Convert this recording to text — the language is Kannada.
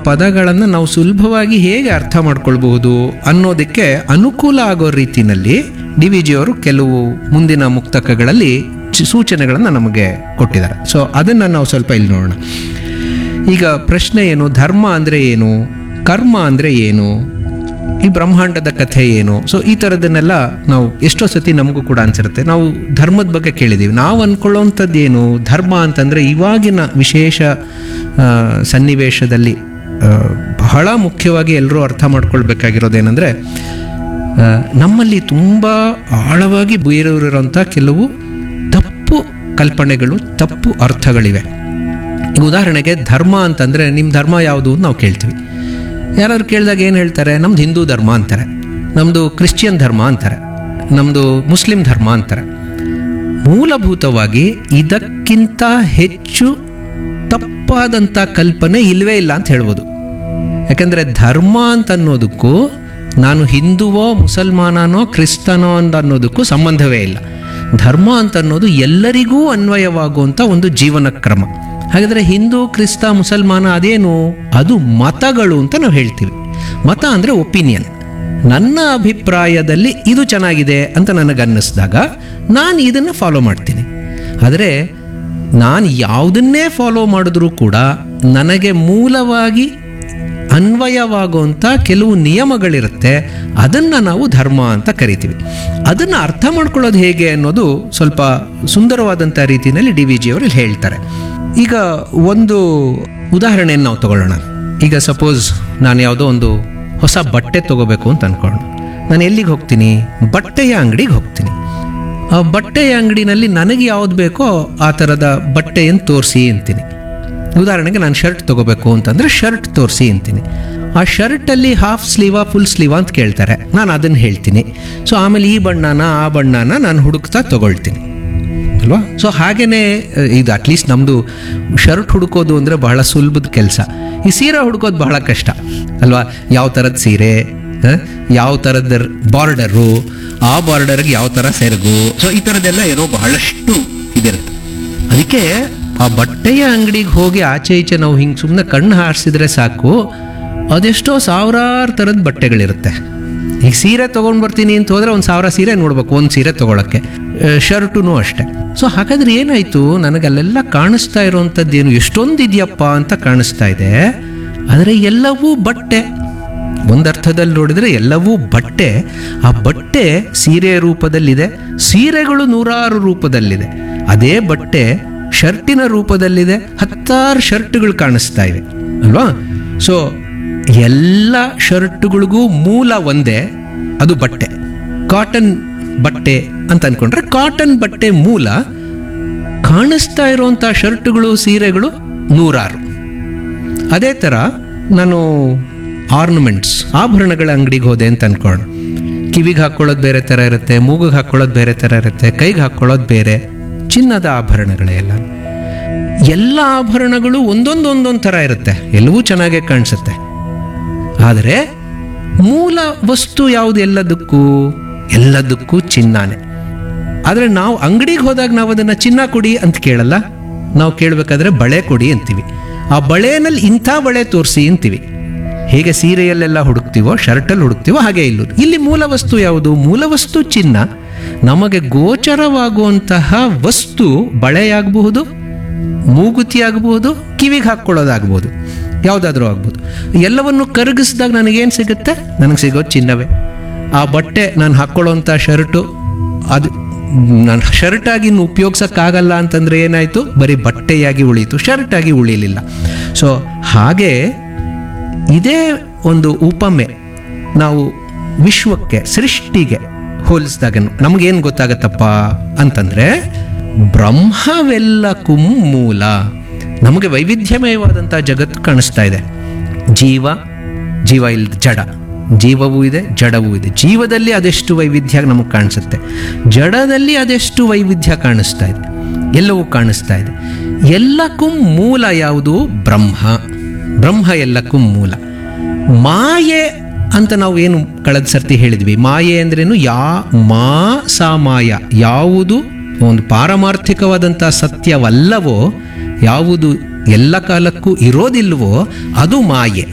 ಪದಗಳನ್ನು ನಾವು ಸುಲಭವಾಗಿ ಹೇಗೆ ಅರ್ಥ ಮಾಡ್ಕೊಳ್ಬಹುದು ಅನ್ನೋದಕ್ಕೆ ಅನುಕೂಲ ಆಗೋ ರೀತಿಯಲ್ಲಿ ಡಿ ವಿ ಜಿಯವರು ಕೆಲವು ಮುಂದಿನ ಮುಕ್ತಕಗಳಲ್ಲಿ ಚಿ- ಸೂಚನೆಗಳನ್ನು ನಮಗೆ ಕೊಟ್ಟಿದ್ದಾರೆ ಸೊ ಅದನ್ನು ನಾವು ಸ್ವಲ್ಪ ಇಲ್ಲಿ ನೋಡೋಣ ಈಗ ಪ್ರಶ್ನೆ ಏನು ಧರ್ಮ ಅಂದರೆ ಏನು ಕರ್ಮ ಅಂದರೆ ಏನು ಈ ಬ್ರಹ್ಮಾಂಡದ ಕಥೆ ಏನು ಸೊ ಈ ಥರದನ್ನೆಲ್ಲ ನಾವು ಎಷ್ಟೋ ಸತಿ ನಮಗೂ ಕೂಡ ಅನ್ಸಿರುತ್ತೆ ನಾವು ಧರ್ಮದ ಬಗ್ಗೆ ಕೇಳಿದ್ದೀವಿ ನಾವು ಅಂದ್ಕೊಳ್ಳೋವಂಥದ್ದು ಏನು ಧರ್ಮ ಅಂತಂದರೆ ಇವಾಗಿನ ವಿಶೇಷ ಆ, ಸನ್ನಿವೇಶದಲ್ಲಿ ಆ, ಬಹಳ ಮುಖ್ಯವಾಗಿ ಎಲ್ಲರೂ ಅರ್ಥ ಮಾಡ್ಕೊಳ್ಬೇಕಾಗಿರೋದೇನೆಂದರೆ ಆ, ನಮ್ಮಲ್ಲಿ ತುಂಬ ಆಳವಾಗಿ ಬೇರೂರಿರೋಂಥ ಕೆಲವು ತಪ್ಪು ಕಲ್ಪನೆಗಳು ತಪ್ಪು ಅರ್ಥಗಳಿವೆ ಈಗ ಉದಾಹರಣೆಗೆ ಧರ್ಮ ಅಂತಂದರೆ ನಿಮ್ಮ ಧರ್ಮ ಯಾವುದು ಅಂತ ನಾವು ಕೇಳ್ತೀವಿ ಯಾರಾದ್ರು ಕೇಳಿದಾಗ ಏನು ಹೇಳ್ತಾರೆ ನಮ್ದು ಹಿಂದೂ ಧರ್ಮ ಅಂತಾರೆ ನಮ್ಮದು ಕ್ರಿಶ್ಚಿಯನ್ ಧರ್ಮ ಅಂತಾರೆ ನಮ್ಮದು ಮುಸ್ಲಿಂ ಧರ್ಮ ಅಂತಾರೆ ಮೂಲಭೂತವಾಗಿ ಇದಕ್ಕಿಂತ ಹೆಚ್ಚು ತಪ್ಪಾದಂಥ ಕಲ್ಪನೆ ಇಲ್ಲವೇ ಇಲ್ಲ ಅಂತ ಹೇಳ್ಬೋದು ಯಾಕಂದರೆ ಧರ್ಮ ಅಂತ ಅನ್ನೋದಕ್ಕೂ ನಾನು ಹಿಂದುವೋ ಮುಸಲ್ಮಾನನೋ ಕ್ರಿಸ್ತನೋ ಅಂತ ಅನ್ನೋದಕ್ಕೂ ಸಂಬಂಧವೇ ಇಲ್ಲ ಧರ್ಮ ಅಂತ ಅನ್ನೋದು ಎಲ್ಲರಿಗೂ ಅನ್ವಯವಾಗುವಂಥ ಒಂದು ಜೀವನ ಕ್ರಮ ಹಾಗಾದರೆ ಹಿಂದೂ ಕ್ರಿಸ್ತ ಮುಸಲ್ಮಾನ ಅದೇನು ಅದು ಮತಗಳು ಅಂತ ನಾವು ಹೇಳ್ತೀವಿ ಮತ ಅಂದರೆ ಒಪಿನಿಯನ್ ನನ್ನ ಅಭಿಪ್ರಾಯದಲ್ಲಿ ಇದು ಚೆನ್ನಾಗಿದೆ ಅಂತ ನನಗನ್ನಿಸ್ದಾಗ ನಾನು ಇದನ್ನು ಫಾಲೋ ಮಾಡ್ತೀನಿ ಆದರೆ ನಾನು ಯಾವುದನ್ನೇ ಫಾಲೋ ಮಾಡಿದ್ರೂ ಕೂಡ ನನಗೆ ಮೂಲವಾಗಿ ಅನ್ವಯವಾಗುವಂಥ ಕೆಲವು ನಿಯಮಗಳಿರುತ್ತೆ ಅದನ್ನು ನಾವು ಧರ್ಮ ಅಂತ ಕರಿತೀವಿ ಅದನ್ನು ಅರ್ಥ ಮಾಡ್ಕೊಳ್ಳೋದು ಹೇಗೆ ಅನ್ನೋದು ಸ್ವಲ್ಪ ಸುಂದರವಾದಂಥ ರೀತಿಯಲ್ಲಿ ಡಿ ವಿ ಜಿಯವರು ಇಲ್ಲಿ ಹೇಳ್ತಾರೆ ಈಗ ಒಂದು ಉದಾಹರಣೆಯನ್ನು ನಾವು ತಗೊಳ್ಳೋಣ ಈಗ ಸಪೋಸ್ ನಾನು ಯಾವುದೋ ಒಂದು ಹೊಸ ಬಟ್ಟೆ ತಗೋಬೇಕು ಅಂತ ಅನ್ಕೊಳ್ಳೋಣ ನಾನು ಎಲ್ಲಿಗೆ ಹೋಗ್ತೀನಿ ಬಟ್ಟೆಯ ಅಂಗಡಿಗೆ ಹೋಗ್ತೀನಿ ಆ ಬಟ್ಟೆಯ ಅಂಗಡಿನಲ್ಲಿ ನನಗೆ ಯಾವ್ದು ಬೇಕೋ ಆ ಥರದ ಬಟ್ಟೆಯನ್ನು ತೋರಿಸಿ ಅಂತೀನಿ ಉದಾಹರಣೆಗೆ ನಾನು ಶರ್ಟ್ ತಗೋಬೇಕು ಅಂತಂದರೆ ಶರ್ಟ್ ತೋರಿಸಿ ಅಂತೀನಿ ಆ ಶರ್ಟಲ್ಲಿ ಹಾಫ್ ಸ್ಲೀವಾ ಫುಲ್ ಸ್ಲೀವಾ ಅಂತ ಕೇಳ್ತಾರೆ ನಾನು ಅದನ್ನು ಹೇಳ್ತೀನಿ ಸೊ ಆಮೇಲೆ ಈ ಬಣ್ಣನ ಆ ಬಣ್ಣನ ನಾನು ಹುಡುಕ್ತಾ ತಗೊಳ್ತೀನಿ ಅಲ್ವಾ ಸೊ ಹಾಗೇನೆ ಅಹ್, ಇದು ಅಟ್ಲೀಸ್ಟ್ ನಮ್ಮದು ಶರ್ಟ್ ಹುಡುಕೋದು ಅಂದರೆ ಬಹಳ ಸುಲಭದ ಕೆಲಸ ಈ ಸೀರೆ ಹುಡುಕೋದು ಬಹಳ ಕಷ್ಟ ಅಲ್ವಾ ಯಾವ ಥರದ ಸೀರೆ ಹ? ಯಾವ ಥರದ ಬಾರ್ಡರು ಆ ಬಾರ್ಡರ್ಗೆ ಯಾವ ಥರ ಸೆರಗು ಸೊ ಈ ಥರದ್ದೆಲ್ಲ ಏನೋ ಬಹಳಷ್ಟು ಇದಿರುತ್ತೆ ಅದಕ್ಕೆ ಆ ಬಟ್ಟೆಯ ಅಂಗಡಿಗೆ ಹೋಗಿ ಆಚೆ ಈಚೆ ನಾವು ಹಿಂಗೆ ಸುಮ್ಮನೆ ಕಣ್ಣು ಹಾರಿಸಿದ್ರೆ ಸಾಕು ಅದೆಷ್ಟೋ ಸಾವಿರಾರು ಥರದ ಬಟ್ಟೆಗಳಿರುತ್ತೆ ಈಗ ಸೀರೆ ತೊಗೊಂಡು ಬರ್ತೀನಿ ಅಂತ ಹೋದ್ರೆ ಒಂದು ಸಾವಿರ ಸೀರೆ ನೋಡ್ಬೇಕು ಒಂದು ಸೀರೆ ತೊಗೊಳಕ್ಕೆ ಶರ್ಟು ಅಷ್ಟೇ ಸೊ ಹಾಗಾದ್ರೆ ಏನಾಯಿತು ನನಗೆ ಅಲ್ಲೆಲ್ಲ ಕಾಣಿಸ್ತಾ ಇರೋವಂಥದ್ದು ಏನು ಎಷ್ಟೊಂದು ಇದೆಯಪ್ಪ ಅಂತ ಕಾಣಿಸ್ತಾ ಇದೆ ಆದರೆ ಎಲ್ಲವೂ ಬಟ್ಟೆ ಒಂದರ್ಥದಲ್ಲಿ ನೋಡಿದರೆ ಎಲ್ಲವೂ ಬಟ್ಟೆ ಆ ಬಟ್ಟೆ ಸೀರೆ ರೂಪದಲ್ಲಿದೆ ಸೀರೆಗಳು ನೂರಾರು ರೂಪದಲ್ಲಿದೆ ಅದೇ ಬಟ್ಟೆ ಶರ್ಟಿನ ರೂಪದಲ್ಲಿದೆ ಹತ್ತಾರು ಶರ್ಟ್ಗಳು ಕಾಣಿಸ್ತಾ ಇವೆ ಅಲ್ವಾ ಸೊ ಎಲ್ಲ ಶರ್ಟ್ಗಳಿಗೂ ಮೂಲ ಒಂದೇ ಅದು ಬಟ್ಟೆ ಕಾಟನ್ ಬಟ್ಟೆ ಅಂತ ಅನ್ಕೊಂಡ್ರೆ ಕಾಟನ್ ಬಟ್ಟೆ ಮೂಲ ಕಾಣಿಸ್ತಾ ಇರುವಂಥ ಶರ್ಟ್ಗಳು ಸೀರೆಗಳು ನೂರಾರು ಅದೇ ಥರ ನಾನು ಆರ್ನಮೆಂಟ್ಸ್ ಆಭರಣಗಳ ಅಂಗಡಿಗೆ ಹೋದೆ ಅಂತ ಅನ್ಕೊಳ್ಳೋಣ ಕಿವಿಗೆ ಹಾಕ್ಕೊಳ್ಳೋದು ಬೇರೆ ಥರ ಇರುತ್ತೆ ಮೂಗಿಗೆ ಹಾಕ್ಕೊಳ್ಳೋದು ಬೇರೆ ಥರ ಇರುತ್ತೆ ಕೈಗೆ ಹಾಕ್ಕೊಳ್ಳೋದು ಬೇರೆ ಚಿನ್ನದ ಆಭರಣಗಳೇ ಎಲ್ಲ ಎಲ್ಲ ಆಭರಣಗಳು ಒಂದೊಂದು ಒಂದೊಂದು ಥರ ಇರುತ್ತೆ ಎಲ್ಲವೂ ಚೆನ್ನಾಗೇ ಕಾಣಿಸುತ್ತೆ ಆದರೆ ಮೂಲ ವಸ್ತು ಯಾವುದು ಎಲ್ಲದಕ್ಕೂ ಎಲ್ಲದಕ್ಕೂ ಚಿನ್ನಾನೆ ಆದರೆ ನಾವು ಅಂಗಡಿಗೆ ಹೋದಾಗ ನಾವು ಅದನ್ನು ಚಿನ್ನ ಕೊಡಿ ಅಂತ ಕೇಳಲ್ಲ ನಾವು ಕೇಳಬೇಕಾದ್ರೆ ಬಳೆ ಕೊಡಿ ಅಂತೀವಿ ಆ ಬಳೆನಲ್ಲಿ ಇಂಥ ಬಳೆ ತೋರಿಸಿ ಅಂತೀವಿ ಹೇಗೆ ಸೀರೆಯಲ್ಲೆಲ್ಲ ಹುಡುಕ್ತೀವೋ ಶರ್ಟಲ್ಲಿ ಹುಡುಕ್ತೀವೋ ಹಾಗೆ ಇಲ್ಲೂ ಇಲ್ಲಿ ಮೂಲ ವಸ್ತು ಯಾವುದು ಮೂಲ ವಸ್ತು ಚಿನ್ನ ನಮಗೆ ಗೋಚರವಾಗುವಂತಹ ವಸ್ತು ಬಳೆಯಾಗಬಹುದು ಮೂಗುತಿ ಆಗಬಹುದು ಕಿವಿಗೆ ಹಾಕ್ಕೊಳ್ಳೋದಾಗ್ಬೋದು ಯಾವುದಾದ್ರೂ ಆಗ್ಬೋದು ಎಲ್ಲವನ್ನು ಕರಗಿಸಿದಾಗ ನನಗೇನು ಸಿಗುತ್ತೆ ನನಗೆ ಸಿಗೋದು ಚಿನ್ನವೇ ಆ ಬಟ್ಟೆ ನಾನು ಹಾಕ್ಕೊಳ್ಳೋಂಥ ಶರ್ಟು ಅದು ನಾನು ಶರ್ಟಾಗಿ ಇನ್ನು ಉಪಯೋಗಿಸೋಕ್ಕಾಗಲ್ಲ ಅಂತಂದರೆ ಏನಾಯಿತು ಬರೀ ಬಟ್ಟೆಯಾಗಿ ಉಳೀತು ಶರ್ಟಾಗಿ ಉಳಿಲಿಲ್ಲ ಸೊ ಹಾಗೆ ಇದೇ ಒಂದು ಉಪಮೆ ನಾವು ವಿಶ್ವಕ್ಕೆ ಸೃಷ್ಟಿಗೆ ಹೋಲಿಸಿದಾಗ ನಮಗೇನು ಗೊತ್ತಾಗತ್ತಪ್ಪ ಅಂತಂದರೆ ಬ್ರಹ್ಮವೆಲ್ಲಕ್ಕೂ ಮೂಲ ನಮಗೆ ವೈವಿಧ್ಯಮಯವಾದಂಥ ಜಗತ್ತು ಕಾಣಿಸ್ತಾ ಇದೆ ಜೀವ ಜೀವ ಇಲ್ಲದ ಜಡ ಜೀವವೂ ಇದೆ ಜಡವೂ ಇದೆ ಜೀವದಲ್ಲಿ ಅದೆಷ್ಟು ವೈವಿಧ್ಯ ನಮಗೆ ಕಾಣಿಸುತ್ತೆ ಜಡದಲ್ಲಿ ಅದೆಷ್ಟು ವೈವಿಧ್ಯ ಕಾಣಿಸ್ತಾ ಇದೆ ಎಲ್ಲವೂ ಕಾಣಿಸ್ತಾ ಇದೆ ಎಲ್ಲಕ್ಕೂ ಮೂಲ ಯಾವುದು ಬ್ರಹ್ಮ ಬ್ರಹ್ಮ ಎಲ್ಲಕ್ಕೂ ಮೂಲ ಮಾಯೆ ಅಂತ ನಾವು ಏನು ಕಳೆದ ಸರ್ತಿ ಹೇಳಿದ್ವಿ ಮಾಯೆ ಅಂದ್ರೇನು ಯಾ ಮಾ ಸಾ ಮಾಯ ಯಾವುದು ಒಂದು ಪಾರಮಾರ್ಥಿಕವಾದಂಥ ಸತ್ಯವಲ್ಲವೋ ಯಾವುದು ಎಲ್ಲ ಕಾಲಕ್ಕೂ ಇರೋದಿಲ್ವೋ ಅದು ಮಾಯೆ